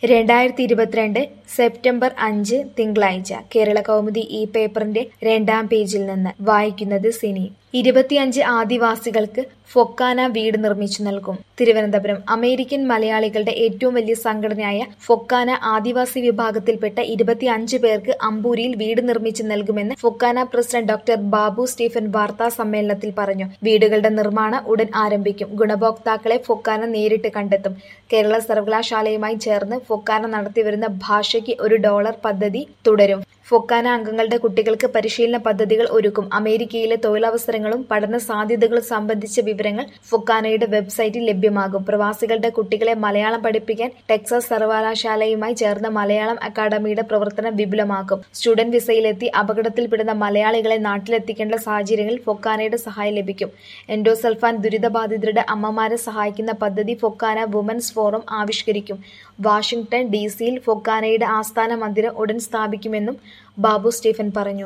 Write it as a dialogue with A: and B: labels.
A: രണ്ടായിരത്തി ഇരുപത്തിരണ്ട് സെപ്റ്റംബർ അഞ്ച് തിങ്കളാഴ്ച കേരള കൗമുദി ഈ പേപ്പറിന്റെ രണ്ടാം പേജിൽ നിന്ന് വായിക്കുന്നത് സിനി ഇരുപത്തിയഞ്ച് ആദിവാസികൾക്ക് ഫൊക്കാന വീട് നിർമ്മിച്ചു നൽകും തിരുവനന്തപുരം അമേരിക്കൻ മലയാളികളുടെ ഏറ്റവും വലിയ സംഘടനയായ ഫൊക്കാന ആദിവാസി വിഭാഗത്തിൽപ്പെട്ട ഇരുപത്തിയഞ്ച് പേർക്ക് അമ്പൂരിയിൽ വീട് നിർമ്മിച്ചു നൽകുമെന്ന് FOKANA president doctor Babu Stephen വാർത്താ സമ്മേളനത്തിൽ പറഞ്ഞു വീടുകളുടെ നിർമ്മാണം ഉടൻ ആരംഭിക്കും ഗുണഭോക്താക്കളെ ഫൊക്കാന നേരിട്ട് കണ്ടെത്തും കേരള സർവകലാശാലയുമായി ചേർന്ന് ഫൊക്കാന നടത്തിവരുന്ന ഭാഷയ്ക്ക് ഒരു ഡോളർ പദ്ധതി തുടരും ഫൊക്കാന അംഗങ്ങളുടെ കുട്ടികൾക്ക് പരിശീലന പദ്ധതികൾ ഒരുക്കും അമേരിക്കയിലെ തൊഴിലവസരങ്ങളും പഠന സാധ്യതകളും സംബന്ധിച്ച വിവരങ്ങൾ ഫൊക്കാനയുടെ വെബ്സൈറ്റിൽ ലഭ്യമാകും പ്രവാസികളുടെ കുട്ടികളെ മലയാളം പഠിപ്പിക്കാൻ ടെക്സാസ് സർവകലാശാലയുമായി ചേർന്ന് മലയാളം അക്കാദമിയുടെ പ്രവർത്തനം വിപുലമാക്കും സ്റ്റുഡന്റ് വിസയിലെത്തി അപകടത്തിൽപ്പെടുന്ന മലയാളികളെ നാട്ടിലെത്തിക്കേണ്ട സാഹചര്യങ്ങളിൽ ഫൊക്കാനയുടെ സഹായം ലഭിക്കും എൻഡോസൾഫാൻ ദുരിതബാധിതരുടെ അമ്മമാരെ സഹായിക്കുന്ന പദ്ധതി ഫൊക്കാന വുമൻസ് ഫോറം ആവിഷ്കരിക്കും വാഷിംഗ്ടൺ ഡി സിയിൽ ഫൊക്കാനയുടെ ആസ്ഥാന മന്ദിരം ഉടൻ സ്ഥാപിക്കുമെന്നും ബാബു സ്റ്റീഫൻ പറഞ്ഞു